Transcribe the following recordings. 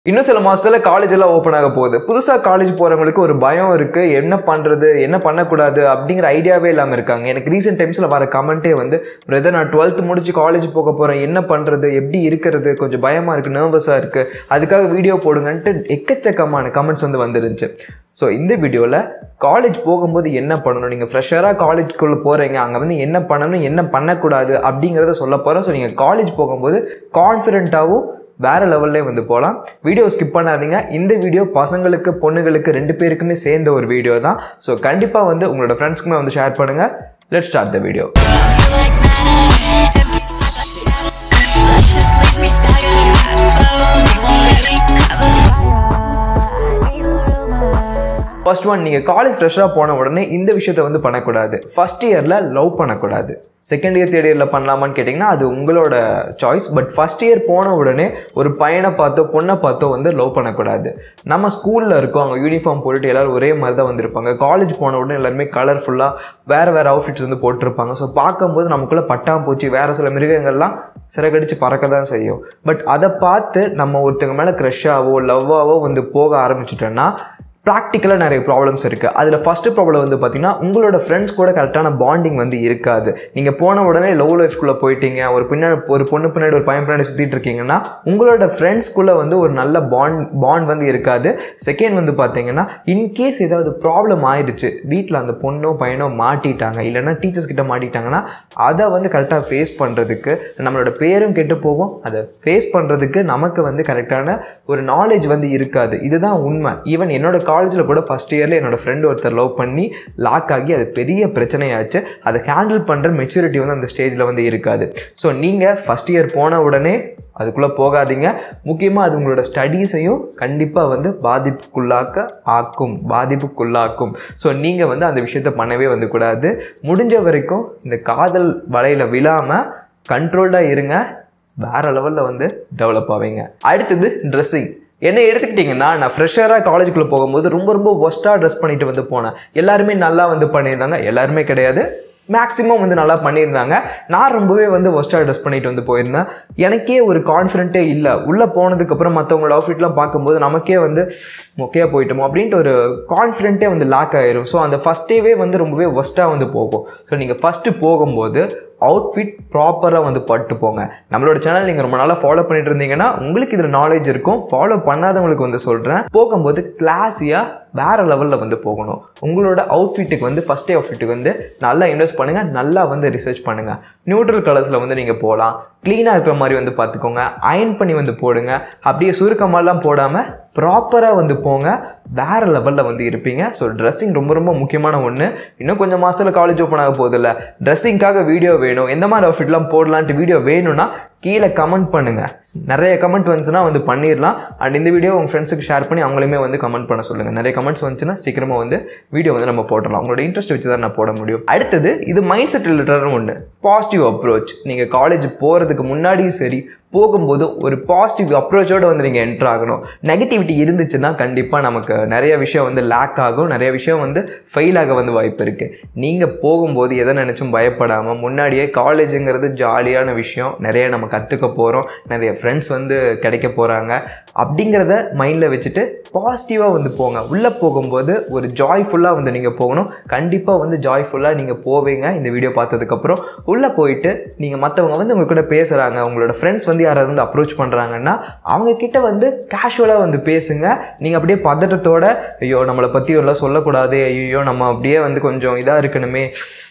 இன்னும் சில மாசத்துல காலேஜ் எல்லாம் ஓப்பன் ஆக போகுது புதுசா காலேஜ் போறவங்களுக்கு ஒரு பயம் இருக்கு என்ன பண்றது என்ன பண்ணக்கூடாது அப்படிங்கிற ஐடியாவே இல்லாம இருக்காங்க எனக்கு ரீசெண்ட் டைம்ஸ்ல வர கமெண்ட்டே வந்து பிரதர் நான் டுவெல்த் முடிச்சு காலேஜ் போக போறேன் என்ன பண்றது எப்படி இருக்கிறது கொஞ்சம் பயமா இருக்கு நர்வஸா இருக்கு அதுக்காக வீடியோ போடுங்கன்ட்டு எக்கச்சக்கமான கமெண்ட்ஸ் வந்து வந்துருந்துச்சு ஸோ இந்த வீடியோவில் காலேஜ் போகும்போது என்ன பண்ணணும் நீங்கள் ஃப்ரெஷராக காலேஜ்குள்ளே போகிறீங்க அங்கே வந்து என்ன பண்ணணும் என்ன பண்ணக்கூடாது அப்படிங்கிறத சொல்ல போகிறோம் ஸோ நீங்கள் காலேஜ் போகும்போது கான்ஃபிடென்ட்டாகவும் வேறு லெவல்லே வந்து போகலாம் வீடியோ ஸ்கிப் பண்ணாதீங்க இந்த வீடியோ பசங்களுக்கு பொண்ணுங்களுக்கு ரெண்டு பேருக்குமே சேர்ந்த ஒரு வீடியோ தான் ஸோ கண்டிப்பாக வந்து உங்களோட ஃப்ரெண்ட்ஸ்க்குமே வந்து ஷேர் பண்ணுங்கள் let start the video Let's just leave me stagnant. Follow me, won't really cover. First one நீங்கள் காலேஜ் ஃப்ரெஷ்ஷாக போன உடனே இந்த விஷயத்தை வந்து பண்ணக்கூடாது ஃபர்ஸ்ட் இயரில் லவ் பண்ணக்கூடாது செகண்ட் இயர் தேர்ட் இயரில் பண்ணலாமான்னு கேட்டிங்கன்னா அது உங்களோட சாய்ஸ் பட் ஃபர்ஸ்ட் இயர் போன உடனே ஒரு பையனை பார்த்தோ பொண்ணை பார்த்தோ வந்து லவ் பண்ணக்கூடாது நம்ம ஸ்கூலில் இருக்கோம் அவங்க யூனிஃபார்ம் போட்டுட்டு எல்லோரும் ஒரே மாதிரி தான் வந்திருப்பாங்க காலேஜ் போன உடனே எல்லாருமே கலர்ஃபுல்லாக வேறு வேறு அவுட்ஃபிட்ஸ் வந்து போட்டிருப்பாங்க ஸோ பார்க்கும்போது நமக்குள்ளே பட்டாம்பூச்சி வேறு சில மிருகங்கள்லாம் சிறகடிச்சு பறக்க தான் செய்யும் பட் அதை பார்த்து நம்ம ஒருத்தங்க மேலே க்ரஷ்ஷாவோ லவ்வாவோ வந்து போக ஆரம்பிச்சிட்டோன்னா ப்ராக்டிக்கலாக நிறைய ப்ராப்ளம்ஸ் இருக்குது அதில் ஃபஸ்ட்டு ப்ராப்ளம் வந்து பார்த்திங்கன்னா உங்களோட ஃப்ரெண்ட்ஸ் கூட கரெக்டான பாண்டிங் வந்து இருக்காது நீங்கள் போன உடனே லவ் லைஃப்குள்ளே போயிட்டீங்க ஒரு பின்னாடி ஒரு பொண்ணு பின்னாடி ஒரு பையன் பின்னாடி சுற்றிட்டு இருக்கீங்கன்னா உங்களோட ஃப்ரெண்ட்ஸ்குள்ளே வந்து ஒரு நல்ல பாண்ட் பாண்ட் வந்து இருக்காது செகண்ட் வந்து பார்த்தீங்கன்னா இன்கேஸ் ஏதாவது ப்ராப்ளம் ஆயிடுச்சு வீட்டில் அந்த பொண்ணோ பையனோ மாட்டிட்டாங்க இல்லைன்னா டீச்சர்ஸ் கிட்ட மாட்டிட்டாங்கன்னா அதை வந்து கரெக்டாக ஃபேஸ் பண்ணுறதுக்கு நம்மளோட பேரும் கெட்டு போகும் அதை ஃபேஸ் பண்ணுறதுக்கு நமக்கு வந்து கரெக்டான ஒரு நாலேஜ் வந்து இருக்காது இதுதான் உண்மை ஈவன் என்னோட காலேஜில் கூட ஃபஸ்ட் இயரில் என்னோட ஃப்ரெண்டு ஒருத்தர் லவ் பண்ணி லாக் ஆகி அது பெரிய பிரச்சனையாச்சு அதை ஹேண்டில் பண்ணுற மெச்சூரிட்டி வந்து அந்த ஸ்டேஜில் வந்து இருக்காது ஸோ நீங்கள் ஃபஸ்ட் இயர் போன உடனே அதுக்குள்ளே போகாதீங்க முக்கியமாக அது உங்களோட ஸ்டடீஸையும் கண்டிப்பாக வந்து பாதிப்புக்குள்ளாக்க ஆக்கும் பாதிப்புக்குள்ளாக்கும் ஸோ நீங்கள் வந்து அந்த விஷயத்த பண்ணவே வந்து கூடாது முடிஞ்ச வரைக்கும் இந்த காதல் வலையில் விழாமல் கண்ட்ரோல்டாக இருங்க வேற லெவலில் வந்து டெவலப் ஆவீங்க அடுத்தது ட்ரெஸ்ஸிங் என்ன எடுத்துக்கிட்டிங்கன்னா நான் ஃப்ரெஷராக காலேஜுக்குள்ளே போகும்போது ரொம்ப ரொம்ப ஒஸ்ட்டாக ட்ரெஸ் பண்ணிட்டு வந்து போனேன் எல்லாருமே நல்லா வந்து பண்ணியிருந்தாங்க எல்லாருமே கிடையாது மேக்ஸிமம் வந்து நல்லா பண்ணியிருந்தாங்க நான் ரொம்பவே வந்து ஒஸ்ட்டாக ட்ரெஸ் பண்ணிட்டு வந்து போயிருந்தேன் எனக்கே ஒரு கான்ஃபிடென்ட்டே இல்லை உள்ளே போனதுக்கப்புறம் மற்றவங்களோட அவுட்ஃபிட்லாம் பார்க்கும்போது நமக்கே வந்து மொக்கையாக போயிட்டோமோ அப்படின்ட்டு ஒரு கான்ஃபிடென்ட்டே வந்து லாக் ஆயிரும் ஸோ அந்த ஃபஸ்ட் டேவே வந்து ரொம்பவே ஒஸ்ட்டாக வந்து போகும் ஸோ நீங்கள் ஃபஸ்ட்டு போகும்போது அவுட்ஃபிட் ப்ராப்பராக வந்து பட்டு போங்க நம்மளோட சேனல் நீங்கள் ரொம்ப நாளாக ஃபாலோ பண்ணிட்டு இருந்தீங்கன்னா உங்களுக்கு இதில் நாலேஜ் இருக்கும் ஃபாலோ பண்ணாதவங்களுக்கு வந்து சொல்கிறேன் போகும்போது கிளாஸியாக வேறு லெவலில் வந்து போகணும் உங்களோட அவுட்ஃபிட்டுக்கு வந்து ஃபஸ்ட் டே அவுட்ஃபிட்டுக்கு வந்து நல்லா இன்வெஸ்ட் பண்ணுங்கள் நல்லா வந்து ரிசர்ச் பண்ணுங்கள் நியூட்ரல் கலர்ஸில் வந்து நீங்கள் போகலாம் க்ளீனாக இருக்கிற மாதிரி வந்து பார்த்துக்கோங்க அயன் பண்ணி வந்து போடுங்க அப்படியே சுருக்கமாலாம் போடாமல் ப்ராப்பராக வந்து போங்க வேறு லெவலில் வந்து இருப்பீங்க ஸோ ட்ரெஸ்ஸிங் ரொம்ப ரொம்ப முக்கியமான ஒன்று இன்னும் கொஞ்சம் மாதத்தில் காலேஜ் ஓப்பன் ஆக போதில்ல ட்ரெஸ்ஸிங்காக வீடியோ வேணும் எந்த மாதிரி அவுட்ஃபிட்லாம் போடலான்ட்டு வீடியோ வேணும்னா கீழே கமெண்ட் பண்ணுங்கள் நிறைய கமெண்ட் வந்துச்சுன்னா வந்து பண்ணிடலாம் அண்ட் இந்த வீடியோ உங்கள் ஃப்ரெண்ட்ஸுக்கு ஷேர் பண்ணி அவங்களையுமே வந்து கமெண்ட் பண்ண சொல்லுங்கள் நிறைய கமெண்ட்ஸ் வந்துச்சுன்னா சீக்கிரமாக வந்து வீடியோ வந்து நம்ம போட்டுடலாம் உங்களோட இன்ட்ரெஸ்ட் வச்சு தான் நான் போட முடியும் அடுத்தது இது மைண்ட் செட் ரிலேட்டடான ஒன்று பாசிட்டிவ் அப்ரோச் நீங்கள் காலேஜ் போகிறதுக்கு முன்னாடியும் சரி போகும்போது ஒரு பாசிட்டிவ் அப்ரோச்சோடு வந்து நீங்கள் என்ட்ரு ஆகணும் நெகட்டிவிட்டி இருந்துச்சுன்னா கண்டிப்பாக நமக்கு நிறைய விஷயம் வந்து லேக் ஆகும் நிறைய விஷயம் வந்து ஃபெயில் ஆக வந்து வாய்ப்பு இருக்குது நீங்கள் போகும்போது எதை நினச்சும் பயப்படாமல் முன்னாடியே காலேஜுங்கிறது ஜாலியான விஷயம் நிறைய நம்ம கற்றுக்க போகிறோம் நிறைய ஃப்ரெண்ட்ஸ் வந்து கிடைக்க போகிறாங்க அப்படிங்கிறத மைண்டில் வச்சுட்டு பாசிட்டிவாக வந்து போங்க உள்ளே போகும்போது ஒரு ஜாய்ஃபுல்லாக வந்து நீங்கள் போகணும் கண்டிப்பாக வந்து ஜாய்ஃபுல்லாக நீங்கள் போவீங்க இந்த வீடியோ பார்த்ததுக்கப்புறம் உள்ளே போயிட்டு நீங்கள் மற்றவங்க வந்து உங்க கூட பேசுகிறாங்க உங்களோட ஃப்ரெண்ட்ஸ் வந்து யாராவது வந்து அப்ரோச் பண்ணுறாங்கன்னா அவங்க கிட்ட வந்து கேஷுவலாக வந்து பேசுங்க நீங்கள் அப்படியே பதட்டத்தோட ஐயோ நம்மளை பற்றி எல்லாம் சொல்லக்கூடாது ஐயோ நம்ம அப்படியே வந்து கொஞ்சம் இதாக இருக்கணுமே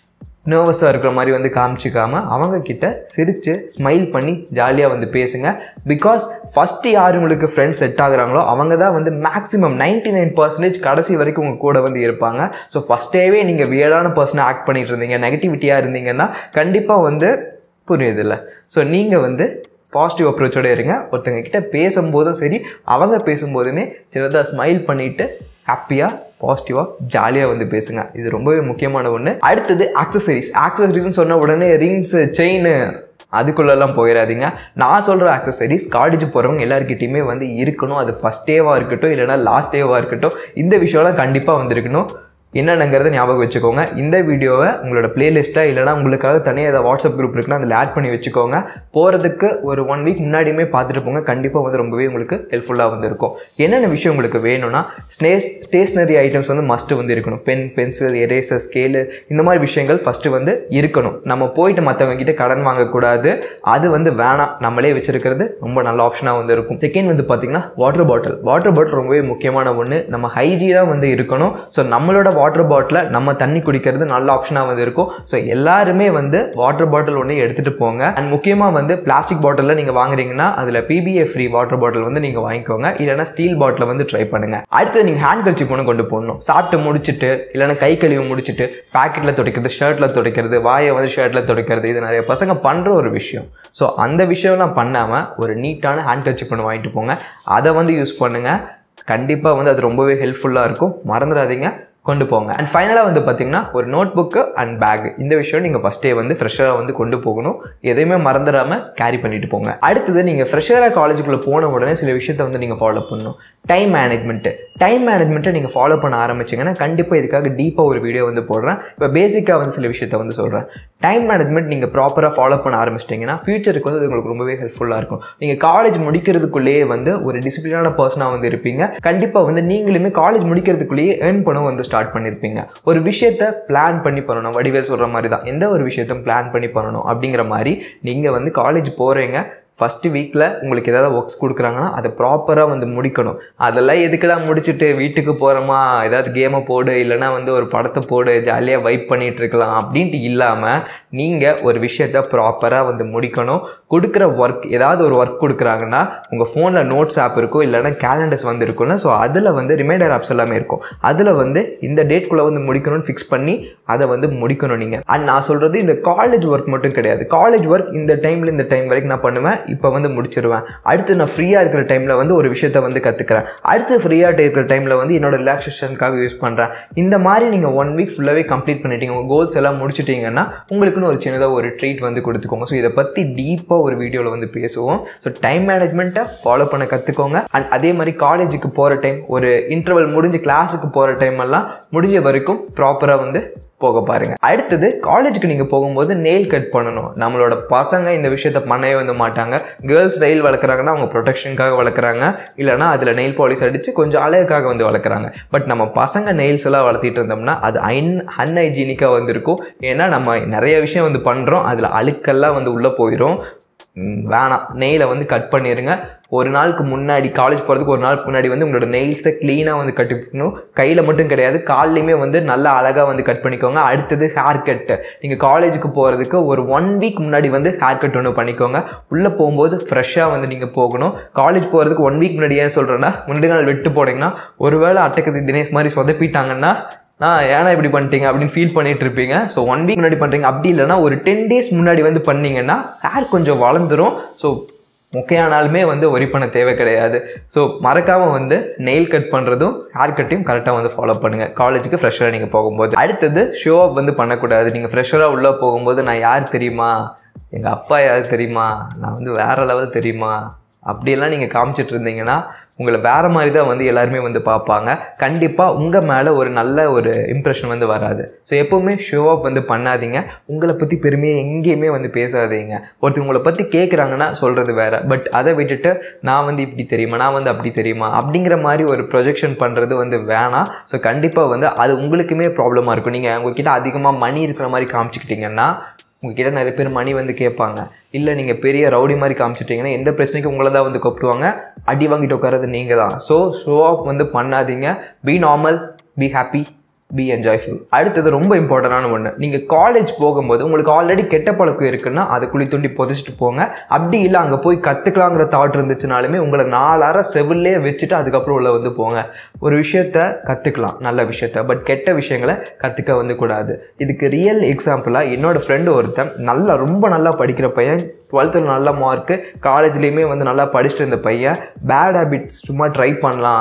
நர்வஸாக இருக்கிற மாதிரி வந்து காமிச்சிக்காம அவங்க கிட்ட சிரித்து ஸ்மைல் பண்ணி ஜாலியாக வந்து பேசுங்க பிகாஸ் ஃபஸ்ட்டு யார் உங்களுக்கு ஃப்ரெண்ட்ஸ் செட் ஆகுறாங்களோ அவங்க தான் வந்து மேக்ஸிமம் நைன்டி நைன் பர்சன்டேஜ் கடைசி வரைக்கும் உங்கள் கூட வந்து இருப்பாங்க ஸோ ஃபஸ்ட்டேவே நீங்கள் வியர்டான பர்சனாக ஆக்ட் பண்ணிட்டு இருந்தீங்க நெகட்டிவிட்டியாக இருந்தீங்கன்னா கண்டிப்பாக வந்து புரியுதில்ல ஸோ நீங்கள் வந்து பாசிட்டிவ் அப்ரோச்சோட இருங்க ஒருத்தங்க கிட்ட பேசும்போதும் சரி அவங்க பேசும்போதுமே சின்னதாக ஸ்மைல் பண்ணிவிட்டு ஹாப்பியாக பாசிட்டிவாக ஜாலியாக வந்து பேசுங்க இது ரொம்பவே முக்கியமான ஒன்று அடுத்தது ஆக்சசரிஸ் ஆக்சசரிஸ்னு சொன்ன உடனே ரிங்ஸு செயின் அதுக்குள்ளெல்லாம் போயிடாதீங்க நான் சொல்கிற ஆக்சசரிஸ் காலேஜ் போகிறவங்க எல்லாருக்கிட்டையுமே வந்து இருக்கணும் அது ஃபஸ்ட் டேவாக இருக்கட்டும் இல்லைனா லாஸ்ட் டேவாக இருக்கட்டும் இந்த விஷயம்லாம் கண்டிப்பாக வந்து இருக்கணும் என்னென்னங்கிறத ஞாபகம் வச்சுக்கோங்க இந்த வீடியோவை உங்களோட பிளேலிஸ்ட்டாக இல்லைனா உங்களுக்காக தனியாக ஏதாவது வாட்ஸ்அப் குரூப் இருக்குன்னா அதில் ஆட் பண்ணி வச்சுக்கோங்க போகிறதுக்கு ஒரு ஒன் வீக் முன்னாடியுமே பார்த்துட்டு போங்க கண்டிப்பாக வந்து ரொம்பவே உங்களுக்கு ஹெல்ப்ஃபுல்லாக வந்து இருக்கும் என்னென்ன விஷயம் உங்களுக்கு வேணும்னா ஸ்னேஸ் ஸ்டேஷ்னரி ஐட்டம்ஸ் வந்து மஸ்ட்டு வந்து இருக்கணும் பென் பென்சில் எரேசர் ஸ்கேலு இந்த மாதிரி விஷயங்கள் ஃபஸ்ட்டு வந்து இருக்கணும் நம்ம போயிட்டு மற்றவங்க கிட்ட கடன் வாங்கக்கூடாது அது வந்து வேணாம் நம்மளே வச்சிருக்கிறது ரொம்ப நல்ல ஆப்ஷனாக வந்து இருக்கும் செகண்ட் வந்து பார்த்திங்கன்னா வாட்டர் பாட்டில் வாட்டர் பாட்டில் ரொம்பவே முக்கியமான ஒன்று நம்ம ஹைஜீனாக வந்து இருக்கணும் ஸோ நம்மளோட வாட்டர் பாட்டிலை நம்ம தண்ணி குடிக்கிறது நல்ல ஆப்ஷனாக வந்து இருக்கும் ஸோ எல்லாருமே வந்து வாட்டர் பாட்டில் ஒன்று எடுத்துகிட்டு போங்க அண்ட் முக்கியமாக வந்து பிளாஸ்டிக் பாட்டிலில் நீங்கள் வாங்குறீங்கன்னா அதில் பிபிஏ ஃப்ரீ வாட்டர் பாட்டில் வந்து நீங்கள் வாங்கிக்கோங்க இல்லைனா ஸ்டீல் பாட்டில் வந்து ட்ரை பண்ணுங்கள் அடுத்து நீங்கள் ஹேண்ட் கல்ச்சி ஒன்று கொண்டு போடணும் சாப்பிட்டு முடிச்சுட்டு இல்லைனா கை கழுவி முடிச்சுட்டு பேக்கெட்டில் துடைக்கிறது ஷர்ட்டில் துடைக்கிறது வாயை வந்து ஷர்ட்டில் துடைக்கிறது இது நிறைய பசங்க பண்ணுற ஒரு விஷயம் ஸோ அந்த விஷயம்லாம் பண்ணாமல் ஒரு நீட்டான ஹேண்ட் கல்ச்சி ஒன்று வாங்கிட்டு போங்க அதை வந்து யூஸ் பண்ணுங்கள் கண்டிப்பாக வந்து அது ரொம்பவே ஹெல்ப்ஃபுல்லாக இருக்கும் மறந்துடாதீங்க கொண்டு போங்க அண்ட் ஃபைனலாக வந்து பார்த்தீங்கன்னா ஒரு நோட் புக்கு அண்ட் பேக் இந்த விஷயம் நீங்கள் ஃபஸ்ட்டே வந்து ஃப்ரெஷராக வந்து கொண்டு போகணும் எதையுமே மறந்துடாமல் கேரி பண்ணிட்டு போங்க அடுத்தது நீங்கள் ஃப்ரெஷராக காலேஜுக்குள்ளே போன உடனே சில விஷயத்தை வந்து நீங்கள் ஃபாலோ பண்ணணும் டைம் மேனேஜ்மெண்ட்டு டைம் மேனேஜ்மெண்ட்டை நீங்கள் ஃபாலோ பண்ண ஆரம்பிச்சிங்கன்னா கண்டிப்பாக இதுக்காக டீப்பாக ஒரு வீடியோ வந்து போடுறேன் இப்போ பேசிக்காக வந்து சில விஷயத்தை வந்து சொல்கிறேன் டைம் மேனேஜ்மெண்ட் நீங்கள் ப்ராப்பராக ஃபாலோ பண்ண ஆரம்பிச்சிட்டிங்கன்னா ஃபியூச்சருக்கு வந்து அது உங்களுக்கு ரொம்பவே ஹெல்ப்ஃபுல்லாக இருக்கும் நீங்கள் காலேஜ் முடிக்கிறதுக்குள்ளேயே வந்து ஒரு டிசிப்ளினான பர்சனாக வந்து இருப்பீங்க கண்டிப்பாக வந்து நீங்களுமே காலேஜ் முடிக்கிறதுக்குள்ளேயே ஏர்ன் பண்ண வந்து ஸ்டார்ட் பண்ணியிருப்பீங்க ஒரு விஷயத்த பிளான் பண்ணி பண்ணணும் வடிவேல் சொல்கிற மாதிரி தான் எந்த ஒரு விஷயத்தையும் பிளான் பண்ணி பண்ணணும் அப்படிங்கிற மாதிரி நீங்கள் வந்து காலேஜ் போகிறீங்க ஃபஸ்ட்டு வீக்கில் உங்களுக்கு ஏதாவது ஒர்க்ஸ் கொடுக்குறாங்கன்னா அதை ப்ராப்பராக வந்து முடிக்கணும் அதெல்லாம் எதுக்குடா முடிச்சுட்டு வீட்டுக்கு போகிறோமா ஏதாவது கேமை போடு இல்லைனா வந்து ஒரு படத்தை போடு ஜாலியாக வைப் பண்ணிகிட்டு இருக்கலாம் அப்படின்ட்டு இல்லாமல் நீங்கள் ஒரு விஷயத்த ப்ராப்பராக வந்து முடிக்கணும் கொடுக்குற ஒர்க் ஏதாவது ஒரு ஒர்க் கொடுக்குறாங்கன்னா உங்கள் ஃபோனில் நோட்ஸ் ஆப் இருக்கும் இல்லைனா கேலண்டர்ஸ் வந்து இருக்கும்ல ஸோ அதில் வந்து ரிமைண்டர் ஆப்ஸ் எல்லாமே இருக்கும் அதில் வந்து இந்த டேட்குள்ளே வந்து முடிக்கணும்னு ஃபிக்ஸ் பண்ணி அதை வந்து முடிக்கணும் நீங்கள் அண்ட் நான் சொல்கிறது இந்த காலேஜ் ஒர்க் மட்டும் கிடையாது காலேஜ் ஒர்க் இந்த டைமில் இந்த டைம் வரைக்கும் நான் பண்ணுவேன் இப்போ வந்து முடிச்சிருவேன் அடுத்து நான் ஃப்ரீயாக இருக்கிற டைமில் வந்து ஒரு விஷயத்தை வந்து கற்றுக்கிறேன் அடுத்து ஃப்ரீயாக இருக்கிற டைமில் வந்து என்னோட ரிலாக்ஸேஷனுக்காக யூஸ் பண்ணுறேன் இந்த மாதிரி நீங்கள் ஒன் வீக் ஃபுல்லாகவே கம்ப்ளீட் பண்ணிட்டீங்க உங்கள் கோல்ஸ் எல்லாம் முடிச்சிட்டிங்கன்னா உங்களுக்குன்னு ஒரு சின்னதாக ஒரு ட்ரீட் வந்து கொடுத்துக்கோங்க ஸோ இதை பற்றி டீப்பாக ஒரு வீடியோவில் வந்து பேசுவோம் ஸோ டைம் மேனேஜ்மெண்ட்டை ஃபாலோ பண்ண கற்றுக்கோங்க அண்ட் அதே மாதிரி காலேஜுக்கு போகிற டைம் ஒரு இன்டர்வல் முடிஞ்சு கிளாஸுக்கு போகிற டைம் எல்லாம் முடிஞ்ச வரைக்கும் ப்ராப்பராக வந்து போக பாருங்க அடுத்தது காலேஜுக்கு நீங்கள் போகும்போது நெயில் கட் பண்ணணும் நம்மளோட பசங்க இந்த விஷயத்த பண்ணவே வந்து மாட்டாங்க கேர்ள்ஸ் நெயில் வளர்க்குறாங்கன்னா அவங்க ப்ரொடெக்ஷனுக்காக வளர்க்குறாங்க இல்லைனா அதில் நெயில் பாலிஷ் அடித்து கொஞ்சம் அழகுக்காக வந்து வளர்க்குறாங்க பட் நம்ம பசங்க நெயில்ஸ் எல்லாம் வளர்த்திட்டு இருந்தோம்னா அது அன் அன்ஹைஜீனிக்காக வந்திருக்கும் ஏன்னா நம்ம நிறைய விஷயம் வந்து பண்ணுறோம் அதில் அழுக்கெல்லாம் வந்து உள்ளே போயிடும் ம், வேணாம் நெயிலை வந்து கட் பண்ணிடுங்க ஒரு நாளுக்கு முன்னாடி காலேஜ் போகிறதுக்கு ஒரு நாளுக்கு முன்னாடி வந்து உங்களோட நெயில்ஸை க்ளீனாக வந்து கட்டிக்கணும் கையில் மட்டும் கிடையாது கால்லையுமே வந்து நல்லா அழகாக வந்து கட் பண்ணிக்கோங்க அடுத்தது ஹேர் கட்டு நீங்கள் காலேஜுக்கு போகிறதுக்கு ஒரு ஒன் வீக் முன்னாடி வந்து ஹேர் கட் ஒன்று பண்ணிக்கோங்க உள்ளே போகும்போது ஃப்ரெஷ்ஷாக வந்து நீங்கள் போகணும் காலேஜ் போகிறதுக்கு ஒன் வீக் முன்னாடி ஏன் சொல்கிறேன்னா முன்னாடி நாள் விட்டு போனீங்கன்னா ஒருவேளை அட்டக்கத்து தினேஷ் மாதிரி சொதப்பிட்டாங்கன்னா நான் ஏன்னா இப்படி பண்ணிட்டீங்க அப்படின்னு ஃபீல் பண்ணிட்டு இருப்பீங்க ஸோ ஒன் வீக் முன்னாடி பண்ணுறீங்க அப்படி இல்லைன்னா ஒரு டென் டேஸ் முன்னாடி வந்து பண்ணீங்கன்னா ஹேர் கொஞ்சம் வளர்ந்துரும் ஸோ மொக்கையானாலுமே வந்து ஒரி பண்ண தேவை கிடையாது ஸோ மறக்காமல் வந்து நெயில் கட் பண்ணுறதும் ஹேர் கட்டையும் கரெக்டாக வந்து ஃபாலோ பண்ணுங்கள் காலேஜுக்கு ஃப்ரெஷராக நீங்கள் போகும்போது அடுத்தது ஷோ அப் வந்து பண்ணக்கூடாது நீங்கள் ஃப்ரெஷராக உள்ளே போகும்போது நான் யார் தெரியுமா எங்கள் அப்பா யார் தெரியுமா நான் வந்து வேறு லெவல் தெரியுமா அப்படியெல்லாம் நீங்கள் காமிச்சிட்டு இருந்தீங்கன்னா உங்களை வேறு மாதிரி தான் வந்து எல்லாருமே வந்து பார்ப்பாங்க கண்டிப்பாக உங்கள் மேலே ஒரு நல்ல ஒரு இம்ப்ரெஷன் வந்து வராது ஸோ எப்போவுமே ஷோ ஆஃப் வந்து பண்ணாதீங்க உங்களை பற்றி பெருமையாக எங்கேயுமே வந்து பேசாதீங்க ஒருத்தர் உங்களை பற்றி கேட்குறாங்கன்னா சொல்கிறது வேறு பட் அதை விட்டுட்டு நான் வந்து இப்படி தெரியுமா நான் வந்து அப்படி தெரியுமா அப்படிங்கிற மாதிரி ஒரு ப்ரொஜெக்ஷன் பண்ணுறது வந்து வேணாம் ஸோ கண்டிப்பாக வந்து அது உங்களுக்குமே ப்ராப்ளமாக இருக்கும் நீங்கள் உங்ககிட்ட அதிகமாக மணி இருக்கிற மாதிரி காமிச்சிக்கிட்டிங்கன்னா உங்ககிட்ட நிறைய பேர் மணி வந்து கேட்பாங்க இல்லை நீங்கள் பெரிய ரவுடி மாதிரி காமிச்சிட்டிங்கன்னா எந்த பிரச்சனைக்கும் உங்களை தான் வந்து கூப்பிடுவாங்க அடி வாங்கிட்டு உட்காரது நீங்கள் தான் ஸோ ஷோ ஆஃப் வந்து பண்ணாதீங்க be normal be happy be enjoyful அடுத்தது ரொம்ப இம்பார்ட்டண்டான ஒன்று நீங்கள் காலேஜ் போகும்போது உங்களுக்கு ஆல்ரெடி கெட்ட பழக்கம் இருக்குன்னா அதை குழி தோண்டி புதைச்சிட்டு போங்க அப்படி இல்லை அங்கே போய் கற்றுக்கலாங்கிற தாட் இருந்துச்சுனாலுமே உங்களை நாலார செவிலே வச்சுட்டு அதுக்கப்புறம் உள்ள வந்து போங்க ஒரு விஷயத்த கற்றுக்கலாம் நல்ல விஷயத்த பட் கெட்ட விஷயங்களை கற்றுக்க வந்து கூடாது இதுக்கு ரியல் எக்ஸாம்பிளாக என்னோட ஃப்ரெண்டு ஒருத்தன் நல்லா ரொம்ப நல்லா படிக்கிற பையன் டுவெல்த்தில் நல்ல மார்க்கு காலேஜ்லேயுமே வந்து நல்லா படிச்சுட்டு இருந்த பையன் பேட் ஹேபிட்ஸ் சும்மா ட்ரை பண்ணலாம்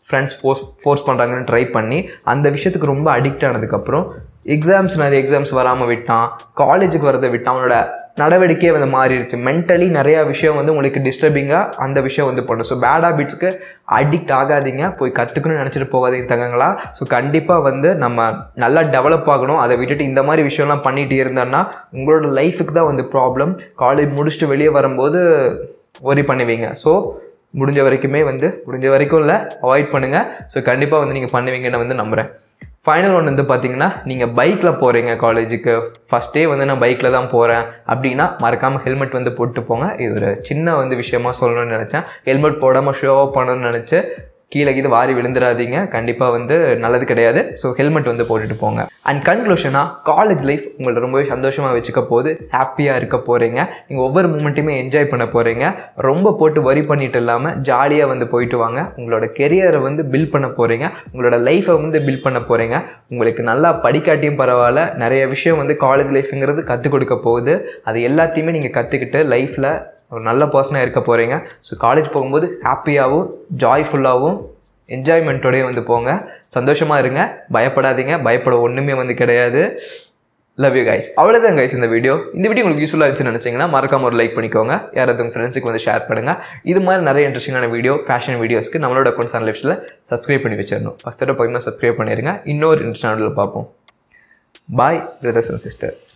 ஃப்ரெண்ட்ஸ் ஃபோர்ஸ் ஃபோர்ஸ் பண்ணுறாங்கன்னு ட்ரை பண்ணி அந்த விஷயத்துக்கு ரொம்ப அடிக்ட் ஆனதுக்கப்புறம் எக்ஸாம்ஸ் நிறைய எக்ஸாம்ஸ் வராமல் விட்டான் காலேஜுக்கு வரதை விட்டான் அவனோட நடவடிக்கையே வந்து மாறிடுச்சு மென்டலி நிறையா விஷயம் வந்து உங்களுக்கு டிஸ்டர்பிங்காக அந்த விஷயம் வந்து பண்ணும் ஸோ பேட் ஹேபிட்ஸ்க்கு அடிக்ட் ஆகாதீங்க போய் கற்றுக்கணும்னு நினச்சிட்டு போகாதீங்க தங்கங்களா ஸோ கண்டிப்பாக வந்து நம்ம நல்லா டெவலப் ஆகணும் அதை விட்டுட்டு இந்த மாதிரி விஷயம்லாம் பண்ணிட்டு இருந்தோன்னா உங்களோட லைஃபுக்கு தான் வந்து ப்ராப்ளம் காலேஜ் முடிச்சுட்டு வெளியே வரும்போது ஒரி பண்ணுவீங்க ஸோ முடிஞ்ச வரைக்குமே வந்து முடிஞ்ச வரைக்கும் இல்லை அவாய்ட் பண்ணுங்கள் ஸோ கண்டிப்பாக வந்து நீங்கள் பண்ணுவீங்கன்னு வந்து நம்புகிறேன் ஃபைனல் ஒன் வந்து பார்த்தீங்கன்னா நீங்கள் பைக்கில் போகிறீங்க காலேஜுக்கு ஃபஸ்ட்டே வந்து நான் பைக்கில் தான் போகிறேன் அப்படின்னா மறக்காமல் ஹெல்மெட் வந்து போட்டு போங்க இது ஒரு சின்ன வந்து விஷயமா சொல்லணும்னு நினச்சேன் ஹெல்மெட் போடாமல் ஷோ ஆஃப் பண்ணணும்னு நினச்சி கீழே இது வாரி விழுந்துடாதீங்க கண்டிப்பாக வந்து நல்லது கிடையாது ஸோ ஹெல்மெட் வந்து போட்டுட்டு போங்க அண்ட் கன்க்ளூஷனாக காலேஜ் லைஃப் உங்களை ரொம்பவே சந்தோஷமாக வச்சுக்க போது ஹாப்பியாக இருக்க போகிறீங்க நீங்கள் ஒவ்வொரு மூமெண்ட்டுமே என்ஜாய் பண்ண போகிறீங்க ரொம்ப போட்டு வரி பண்ணிட்டு இல்லாமல் ஜாலியாக வந்து போயிட்டு வாங்க உங்களோட கெரியரை வந்து பில்ட் பண்ண போகிறீங்க உங்களோட லைஃப்பை வந்து பில்ட் பண்ண போகிறீங்க உங்களுக்கு நல்லா படிக்காட்டியும் பரவாயில்ல நிறைய விஷயம் வந்து காலேஜ் லைஃப்ங்கிறது கற்றுக் கொடுக்க போகுது அது எல்லாத்தையுமே நீங்கள் கற்றுக்கிட்டு லைஃப்பில் ஒரு நல்ல பர்சனாக இருக்க போகிறீங்க ஸோ காலேஜ் போகும்போது ஹாப்பியாகவும் ஜாய்ஃபுல்லாகவும் என்ஜாய்மெண்ட்டோடய வந்து போங்க சந்தோஷமாக இருங்க பயப்படாதீங்க பயப்பட ஒன்றுமே வந்து கிடையாது லவ் யூ கைஸ் அவ்வளோதான் கைஸ் இந்த வீடியோ இந்த வீடியோ உங்களுக்கு யூஸ்ஃபுல்லாக இருந்துச்சுன்னு நினச்சிங்கன்னா மறக்காம ஒரு லைக் பண்ணிக்கோங்க யாராவது உங்கள் ஃப்ரெண்ட்ஸுக்கு வந்து ஷேர் பண்ணுங்கள் இது மாதிரி நிறைய இன்ட்ரெஸ்டிங்கான வீடியோ ஃபேஷன் வீடியோஸ்க்கு நம்மளோட அக்கௌண்ட்ஸ் அண்ட் லிஸ்ட்டில் சப்ஸ்கிரைப் பண்ணி வச்சிடணும் ஃபஸ்ட் தடவை பார்த்தீங்கன்னா சப்ஸ்கிரைப் பண்ணிடுங்க இன்னொரு இன்ட்ரெஸ்டான வீடியோவில் பார்ப்போம் பாய் பிரதர்ஸ் அண்ட் சிஸ்டர்